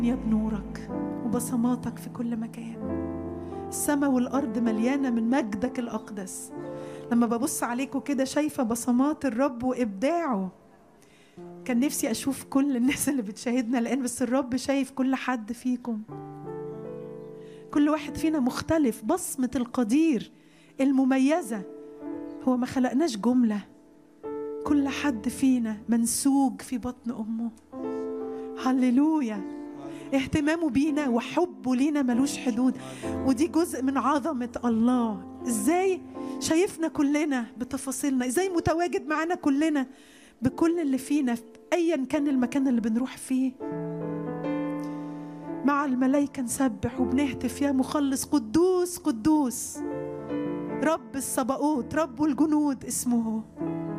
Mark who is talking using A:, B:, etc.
A: يا بنورك وبصماتك في كل مكان السماء والأرض مليانة من مجدك الأقدس لما ببص عليكم كده شايفة بصمات الرب وإبداعه كان نفسي أشوف كل الناس اللي بتشاهدنا الآن بس الرب شايف كل حد فيكم كل واحد فينا مختلف بصمة القدير المميزة هو ما خلقناش جملة كل حد فينا منسوج في بطن أمه هللويا اهتمامه بينا وحبه لينا ملوش حدود ودي جزء من عظمة الله ازاي شايفنا كلنا بتفاصيلنا ازاي متواجد معانا كلنا بكل اللي فينا ايا كان المكان اللي بنروح فيه مع الملائكة نسبح وبنهتف يا مخلص قدوس قدوس رب الصباؤوت رب الجنود اسمه